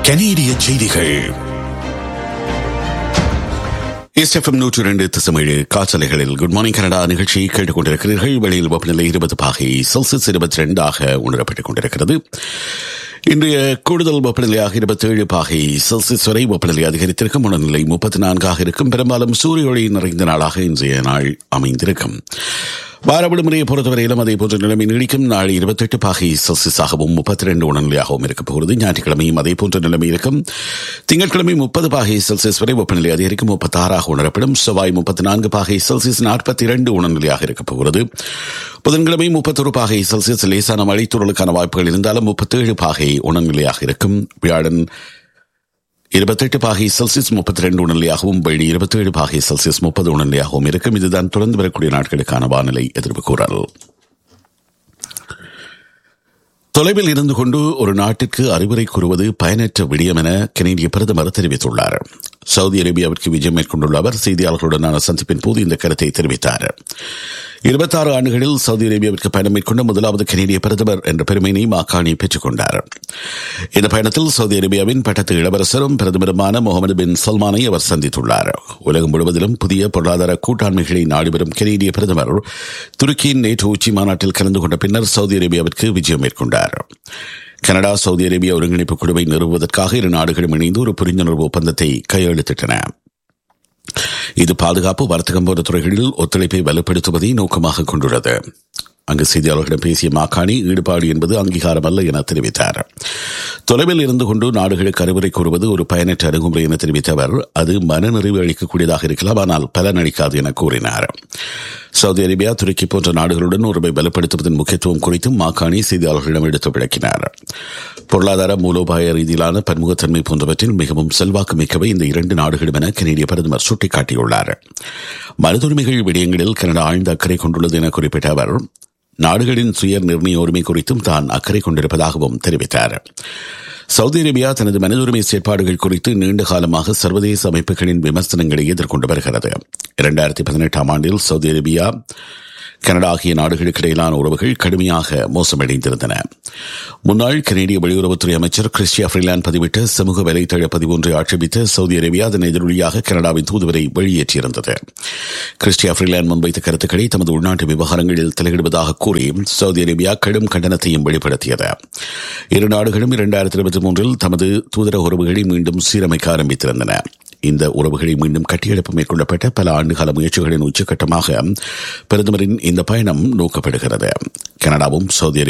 கனேடிய செய்திகள் எஸ்எஃப்எம் நூற்றி இரண்டு தசமேழு காற்றலைகளில் குட் மார்னிங் கனடா நிகழ்ச்சியை கேட்டுக் கொண்டிருக்கிறீர்கள் வெளியில் வெப்பநிலை இருபது பாகை செல்சியஸ் இருபத்தி ரெண்டாக உணரப்பட்டுக் கொண்டிருக்கிறது இன்றைய கூடுதல் வெப்பநிலையாக இருபத்தேழு பாகை செல்சியஸ் வரை வெப்பநிலை அதிகரித்திருக்கும் உணர்நிலை முப்பத்தி நான்காக இருக்கும் பெரும்பாலும் சூரிய ஒளி நிறைந்த நாளாக இன்றைய நாள் அமைந்திருக்கும் வார விடுமுறையை பொறுத்தவரையிலும் அதே போன்ற நிலைமை நீடிக்கும் நாளை இருபத்தெட்டு பாகை செல்சியஸாகவும் முப்பத்தி ரெண்டு உணர்நிலையாகவும் இருக்க போகிறது ஞாயிற்றுக்கிழமையும் அதே போன்ற நிலைமை இருக்கும் திங்கட்கிழமை முப்பது பாகை செல்சியஸ் வரை வெப்பநிலை அதிகரிக்கும் முப்பத்தி ஆறாக உணரப்படும் செவ்வாய் முப்பத்தி நான்கு பாகை செல்சியஸ் நாற்பத்தி இரண்டு உணர்நிலையாக இருக்க போகிறது புதன்கிழமை முப்பத்தொரு பாகை செல்சியஸ் லேசான மழைத்தூரலுக்கான வாய்ப்புகள் இருந்தாலும் முப்பத்தேழு பாகை உணர்நிலையாக இருக்கும் வியாழன் இருபத்தெட்டு பாகை செல்சியஸ் முப்பத்தி ரெண்டு உணர்நிலையாகவும் வெள்ளி இருபத்தேழு பாகை செல்சியஸ் முப்பது உணர்நிலையாகவும் இருக்கும் இதுதான் தொடர்ந்து வரக்கூடிய நாட்களுக்கான வானிலை எதிர்ப்பு கூறல் தொலைவில் இருந்து கொண்டு ஒரு நாட்டிற்கு அறிவுரை கூறுவது பயனற்ற விடயம் என கனேடிய பிரதமர் தெரிவித்துள்ளார் சவுதி அரேபியாவிற்கு விஜயம் மேற்கொண்டுள்ள அவர் செய்தியாளர்களுடனான சந்திப்பின் போது இந்த கருத்தை தெரிவித்தார் இருபத்தாறு ஆண்டுகளில் சவுதி அரேபியாவிற்கு பயணம் மேற்கொண்ட முதலாவது கனேடிய பிரதமர் என்ற பெருமையினை மாக்காணி பெற்றுக் கொண்டார் இந்த பயணத்தில் சவுதி அரேபியாவின் பட்டத்து இளவரசரும் பிரதமருமான முகமது பின் சல்மானை அவர் சந்தித்துள்ளார் உலகம் முழுவதிலும் புதிய பொருளாதார கூட்டாண்மைகளை நாடி வரும் கனேடிய பிரதமர் துருக்கியின் நேற்று உச்சி மாநாட்டில் கலந்து கொண்ட பின்னர் சவுதி அரேபியாவிற்கு விஜயம் மேற்கொண்டார் கனடா சவுதி அரேபியா ஒருங்கிணைப்பு குழுவை நிறுவுவதற்காக இரு நாடுகளும் இணைந்து ஒரு புரிந்துணர்வு ஒப்பந்தத்தை கையெழுத்திட்டன இது பாதுகாப்பு வர்த்தகம் போன்ற துறைகளில் ஒத்துழைப்பை வலுப்படுத்துவதை நோக்கமாக கொண்டுள்ளது அங்கு செய்தியாளர்களிடம் பேசிய மாக்காணி ஈடுபாடு என்பது அங்கீகாரம் அல்ல என தெரிவித்தார் தொலைவில் இருந்து கொண்டு நாடுகளுக்கு அறிவுரை கூறுவது ஒரு பயனற்ற அணுகுமுறை என தெரிவித்த அவர் அது மனநிறைவு அளிக்கக்கூடியதாக இருக்கலாம் ஆனால் பலன் அளிக்காது என கூறினார் சவுதி அரேபியா துருக்கி போன்ற நாடுகளுடன் உறவை பலப்படுத்துவதன் முக்கியத்துவம் குறித்தும் மாக்காணி செய்தியாளர்களிடம் எடுத்து விளக்கினார் பொருளாதார மூலோபாய ரீதியிலான பன்முகத்தன்மை போன்றவற்றில் மிகவும் செல்வாக்கு மிக்கவை இந்த இரண்டு நாடுகளும் என கனேடிய பிரதமர் சுட்டிக்காட்டியுள்ளார் மனிதுரிமைகள் விடயங்களில் கனடா ஆழ்ந்த அக்கறை கொண்டுள்ளது என குறிப்பிட்ட அவர் நாடுகளின் சுய நிர்ணய உரிமை குறித்தும் தான் அக்கறை கொண்டிருப்பதாகவும் தெரிவித்தார் சவுதி அரேபியா தனது மனித உரிமை செயற்பாடுகள் குறித்து நீண்ட காலமாக சர்வதேச அமைப்புகளின் விமர்சனங்களை எதிர்கொண்டு வருகிறது இரண்டாயிரத்தி பதினெட்டாம் ஆண்டில் சவுதி அரேபியா கனடா ஆகிய நாடுகளுக்கு இடையிலான உறவுகள் கடுமையாக மோசமடைந்திருந்தன முன்னாள் கனேடிய வெளியுறவுத்துறை அமைச்சர் கிறிஸ்டியா ஃப்ரீலாண்ட் பதிவிட்ட சமூக வலைத்தள பதிவு ஒன்றை ஆட்சேபித்த சவுதி அரேபியா அதன் எதிரொலியாக கனடாவின் தூதுவரை வெளியேற்றியிருந்தது கிறிஸ்டியா ஃப்ரீலாண்ட் முன்வைத்த கருத்துக்களை தமது உள்நாட்டு விவகாரங்களில் தலையிடுவதாக கூறி சவுதி அரேபியா கடும் கண்டனத்தையும் வெளிப்படுத்தியது இரு நாடுகளும் இரண்டாயிரத்தி இருபத்தி மூன்றில் தமது தூதர உறவுகளை மீண்டும் சீரமைக்க ஆரம்பித்திருந்தன இந்த உறவுகளை மீண்டும் கட்டியெழுப்ப மேற்கொள்ளப்பட்ட பல ஆண்டுகால முயற்சிகளின் உச்சகட்டமாக பிரதமரின் இந்த பயணம் நோக்கப்படுகிறது கனடாவும் சவுதி